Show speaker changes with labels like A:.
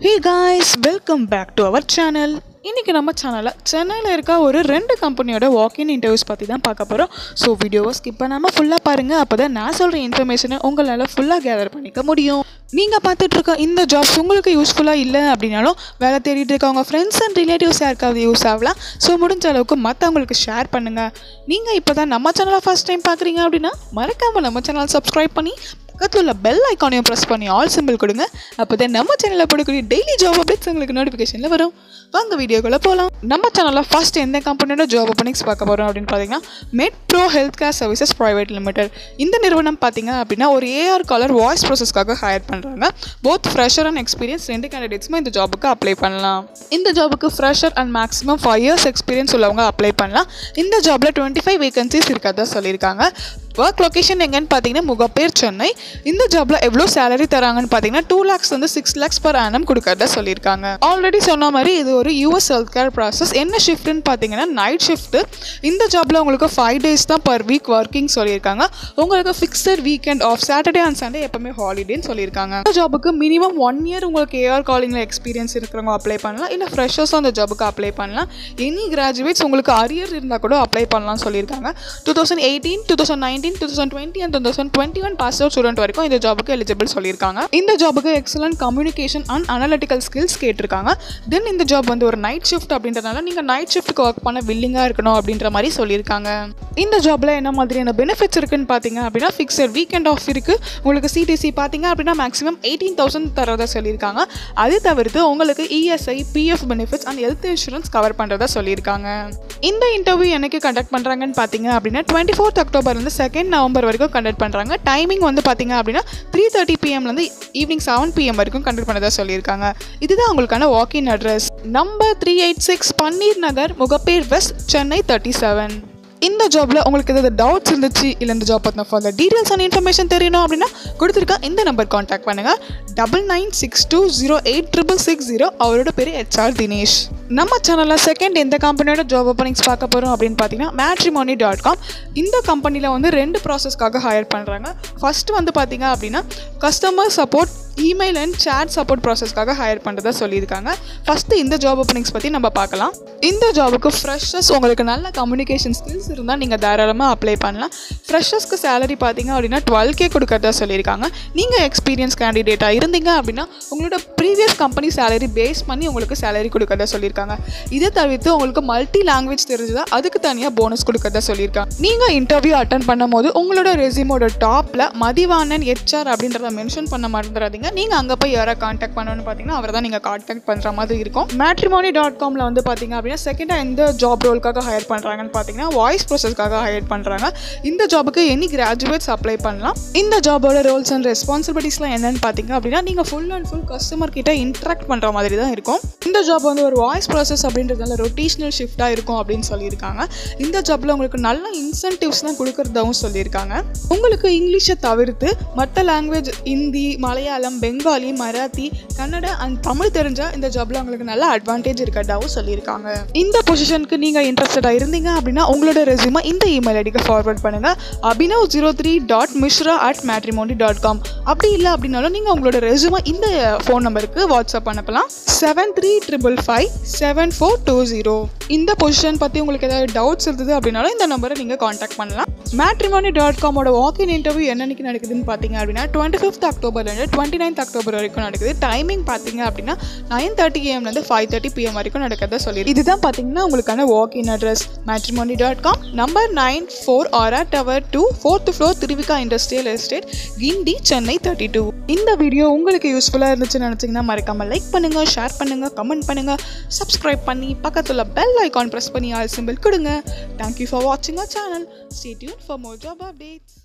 A: hey guys welcome back to our channel இன்றைக்கி நம்ம சேனலில் சென்னையில் இருக்க ஒரு ரெண்டு கம்பெனியோட வாக்கின் இன்டர்வியூஸ் பற்றி தான் பார்க்க போகிறோம் ஸோ வீடியோவை ஸ்கிப் பண்ணாமல் ஃபுல்லாக பாருங்கள் அப்போ தான் நான் சொல்கிற இன்ஃபர்மேஷனை உங்களால் ஃபுல்லாக கேதர் பண்ணிக்க முடியும் நீங்கள் பார்த்துட்டு இருக்க இந்த ஜாப்ஸ் உங்களுக்கு யூஸ்ஃபுல்லாக இல்லை அப்படின்னாலும் வேலை தேடிட்டு இருக்க உங்கள் ஃப்ரெண்ட்ஸ் அண்ட் ரிலேட்டிவ்ஸ் யாருக்காவது யூஸ் ஆகலாம் ஸோ முடிஞ்ச அளவுக்கு மற்றவங்களுக்கு ஷேர் பண்ணுங்கள் நீங்கள் இப்போ தான் நம்ம சேனலை ஃபஸ்ட் டைம் பார்க்குறீங்க அப்படின்னா மறக்காமல் நம்ம சேனல் சப்ஸ்கிரைப் பண்ணி பக்கத்தில் உள்ள பெல் ஐக்கானையும் ப்ரெஸ் பண்ணி ஆல் சிம்பிள் கொடுங்க அப்போ தான் நம்ம சேனலில் போடக்கூடிய டெய்லி ஜாப் அப்டேட்ஸ் உங்களுக்கு நோட்டிஃபிகேஷனில் வரும் வாங்க வீடியோக்குள்ளே போகலாம் நம்ம சேனலில் ஃபஸ்ட் எந்த கம்பெனியோட ஜாப் ஓப்பனிங்ஸ் பார்க்க போகிறோம் அப்படின்னு பார்த்தீங்கன்னா metro health care services private limited இந்த நிறுவனம் பார்த்தீங்க அப்படின்னா ஒரு ஏஆர் காலர் வாய்ஸ் ப்ராசஸ்க்காக ஹையர் பண்ணுறாங்க போத் ஃப்ரெஷர் அண்ட் எக்ஸ்பீரியன்ஸ் ரெண்டு கேண்டிடேட்ஸுமே இந்த ஜாபுக்கு அப்ளை பண்ணலாம் இந்த ஜாபுக்கு fresher and maximum five years experience உள்ளவங்க அப்ளை பண்ணலாம் இந்த ஜாபில் டுவெண்ட்டி ஃபைவ் வேகன்சிஸ் இருக்கிறதா சொல்லியிருக்காங்க ஒர்க் லொக்கேஷன் எங்கன்னு பார்த்தீங்கன்னா முகப்பேர் சென்னை இந்த ஜாப்ல எவ்வளோ சேலரி தராங்கன்னு பார்த்தீங்கன்னா டூ லேக்ஸ் வந்து சிக்ஸ் லேக்ஸ் பர் ஆனம் கொடுக்கறதா சொல்லியிருக்காங்க ஆல்ரெடி சொன்ன மாதிரி இது ஒரு யூஎஸ் ஹெல்த் கேர் ப்ராசஸ் என்ன ஷிஃப்ட்னு பார்த்தீங்கன்னா நைட் ஷிஃப்ட் இந்த ஜாப்ல உங்களுக்கு ஃபைவ் டேஸ் தான் பர் வீக் ஒர்க்கிங் சொல்லியிருக்காங்க உங்களுக்கு fixed weekend off Saturday and Sunday எப்பவுமே ஹாலிடேன்னு சொல்லியிருக்காங்க இந்த ஜாபுக்கு மினிமம் ஒன் இயர் உங்களுக்கு ஏஆர் காலிங்கில் எக்ஸ்பீரியன்ஸ் இருக்கிறவங்க அப்ளை பண்ணலாம் இல்லை ஃப்ரெஷர்ஸும் அந்த ஜாபுக்கு அப்ளை பண்ணலாம் எனி கிராஜுவேட்ஸ் உங்களுக்கு அரியர் இருந்தால் கூட அப்ளை பண்ணலாம் சொல்லியிருக்காங்க two thousand eighteen two thousand nineteen two thousand twenty and two thousand twenty one pass out student வரைக்கும் இந்த ஜாபுக்கு எலிஜிபிள் சொல்லியிருக்காங்க இந்த ஜாபுக்கு excellent communication and analytical skills கேட்டிருக்காங்க தென் இந்த ஜாப் வந்து ஒரு நைட் ஷிஃப்ட் அப்படின்றனால நீங்கள் நைட் ஷிஃப்ட்டுக்கு ஒர்க் பண்ண வில்லிங்காக இருக்கணும் அப்படின்ற மாதிரி சொல்லியிருக்காங்க இந்த ஜாபில் என்ன மாதிரியான பெனிஃபிட்ஸ் இருக்குன்னு பார்த்தீங்க அப்படின்னா ஃபிக்ஸட் வீக்கெண்ட் ஆஃப் இருக்குது உங்களுக்கு சிடிசி பார்த்தீங்க அப்படின்னா மேக்ஸிமம் எயிட்டீன் தௌசண்ட் தரதா சொல்லியிருக்காங்க அது தவிர்த்து உங்களுக்கு ESI PF benefits and health insurance cover பண்ணுறதா சொல்லியிருக்காங்க இந்த இன்டர்வியூ என்னைக்கு கண்டக்ட் பண்ணுறாங்கன்னு பார்த்தீங்க அப்படின்னா டுவெண்ட்டி ஃபோர்த் அக்டோபர்லேருந்து செகண்ட் நவம்பர் வரைக்கும் கண்டக்ட் பண்ணுறாங்க டைமிங் வந்து பார்த்தீங்க அப்படின்னா த்ரீ தேர்ட்டி பிஎம்லேருந்து ஈவினிங் செவன் பிஎம் வரைக்கும் கண்டக்ட் பண்ணதா சொல்லியிருக்காங்க இதுதான் உங்களுக்கான walk in address number three eight six Panneer Nagar Mogappair west Chennai thirty seven இந்த ஜாப்ல உங்களுக்கு ஏதாவது டவுட்ஸ் இருந்துச்சு இல்லை இந்த ஜாப் பற்றின ஃபர்தர் டீட்டெயில்ஸ் அண்ட் இன்ஃபர்மேஷன் தெரியணும் அப்படின்னா கொடுத்துருக்க இந்த நம்பர் காண்டாக்ட் பண்ணுங்க double nine six two zero eight triple six zero அவரோட பேர் ஹெச்ஆர் தினேஷ் நம்ம சேனலில் செகண்ட் எந்த கம்பெனியோட ஜாப் ஓப்பனிங்ஸ் பார்க்க போகிறோம் அப்படின்னு பார்த்தீங்கன்னா மேட்ரிமோனி டாட் காம் இந்த கம்பெனியில் வந்து ரெண்டு ப்ராசஸ்க்காக ஹையர் பண்ணுறாங்க ஃபர்ஸ்ட் வந்து பார்த்தீங்க அப்படின்னா customer support email and chat support ப்ராசஸ்க்காக ஹையர் பண்ணுறதா சொல்லியிருக்காங்க ஃபஸ்ட்டு இந்த ஜாப் ஓப்பனிங்ஸ் பற்றி நம்ம பார்க்கலாம் இந்த ஜாபுக்கு ஃப்ரெஷர்ஸ் உங்களுக்கு நல்ல கம்யூனிகேஷன் ஸ்கில்ஸ் இருந்தால் நீங்கள் தாராளமாக அப்ளை பண்ணலாம் ஃப்ரெஷர்ஸ்க்கு சேலரி பார்த்தீங்க அப்படின்னா டுவெல் கே கொடுக்கறதா சொல்லியிருக்காங்க நீங்கள் எக்ஸ்பீரியன்ஸ் கேண்டிடேட்டாக இருந்தீங்க அப்படின்னா உங்களோட ப்ரீவியஸ் கம்பெனி சேலரி பேஸ் பண்ணி உங்களுக்கு சேலரி கொடுக்கறதா சொல்லியிருக்காங்க இதை தவிர்த்து உங்களுக்கு மல்டி லாங்குவேஜ் தெரிஞ்சுதா அதுக்கு தனியாக போனஸ் கொடுக்கறதா சொல்லியிருக்காங்க நீங்கள் இன்டர்வியூ அட்டன் பண்ணும்போது உங்களோட ரெசியூமோட டாப்பில் மதிவானன் ஹெச்ஆர் அப்படின்றத மென்ஷன் பண்ண மறந்துடாதீங்க நீங்கள் அங்கே போய் யாரை காண்டாக்ட் பண்ணணும்னு பார்த்தீங்கன்னா அவரை தான் நீங்கள் காண்டாக்ட் பண்ணுற மாதிரி இருக்கும் மேட்ரிமோனி டாட் காமில் வந்து பார்த்தீங்க அப்படின்னா செகண்டாக எந்த ஜாப் ரோலுக்காக ஹையர் பண்ணுறாங்கன்னு பார்த்தீங்கன்னா வாய்ஸ் ப்ரோசஸ்க்காக ஹையர் பண்ணுறாங்க இந்த ஜாபுக்கு எனி கிராஜுவேட்ஸ் அப்ளை பண்ணலாம் இந்த ஜாபோட ரோல்ஸ் அண்ட் ரெஸ்பான்சிபிலிட்டிஸ்லாம் என்னன்னு பார்த்தீங்க அப்படின்னா நீங்கள் ஃபுல் அண்ட் ஃபுல் கஸ்டமர் கிட்ட இன்ட்ராக்ட் பண்ணுற மாதிரி தான் இருக்கும் இந்த ஜாப் வந்து ஒரு வாய்ஸ் ப்ராசஸ் அப்படின்றதால ரொட்டேஷனல் ஷிஃப்டாக இருக்கும் அப்படின்னு சொல்லியிருக்காங்க இந்த ஜாப்பில் உங்களுக்கு நல்ல இன்சென்டிவ்ஸ்லாம் கொடுக்குறதாவும் சொல்லியிருக்காங்க உங்களுக்கு இங்கிலீஷை தவிர்த்து மற்ற லாங்குவேஜ் ஹிந்தி மலையாளம் பெங்காலி மராத்தி கன்னடா அண்ட் தமிழ் தெரிஞ்சால் இந்த ஜாப்ல உங்களுக்கு நல்ல அட்வான்டேஜ் இருக்கிறதாவும் சொல்லியிருக்காங்க இந்த பொசிஷனுக்கு நீங்கள் இன்ட்ரெஸ்டடாக இருந்தீங்க அப்படின்னா உங்களோட ரெசியூமை இந்த இமெயில் ஐடிக்கு ஃபார்வர்ட் பண்ணுங்க Abhinav zero three dot Mishra at matrimony dot com அப்படி இல்லை அப்படின்னாலும் நீங்கள் உங்களோட ரெசியூமை இந்த ஃபோன் நம்பருக்கு வாட்ஸ்அப் அனுப்பலாம் seven three triple five seven four two zero இந்த பொசிஷன் பற்றி உங்களுக்கு ஏதாவது டவுட்ஸ் இருந்தது அப்படின்னாலும் இந்த நம்பரை நீங்கள் காண்டாக்ட் பண்ணலாம் மேட்ரிமோனி டாட் காமோட வாக்கின் இன்டர்வியூ என்னன்னைக்கு நடக்குதுன்னு பார்த்தீங்க அப்படின்னா டுவெண்ட்டி ஃபிஃப்த் அக்டோபர்லேருந்து டுவெண்ட்டி நைன்த் அக்டோபர் வரைக்கும் நடக்குது டைமிங் பார்த்தீங்க அப்படின்னா நைன் தேர்ட்டி ஏஎம்லேருந்து ஃபைவ் தேர்ட்டி பிஎம் வரைக்கும் நடக்கிறதா சொல்லி இதுதான் பார்த்தீங்கன்னா உங்களுக்கான walk in address matrimony dot com number nine four aura tower two fourth floor Thiruvika industrial estate Guindy Chennai thirty two இந்த வீடியோ உங்களுக்கு யூஸ்ஃபுல்லாக இருந்துச்சுன்னு நினச்சிங்கன்னா மறக்காமல் லைக் பண்ணுங்கள் ஷேர் பண்ணுங்கள் கமெண்ட் பண்ணுங்கள் சப்ஸ்கிரைப் பண்ணி பக்கத்தில் பெல் ஐக்கான் ப்ரெஸ் பண்ணி ஆல் சிம்பிள் கொடுங்க தேங்க்யூ ஃபார் வாட்சிங் a channel stay tune for more job updates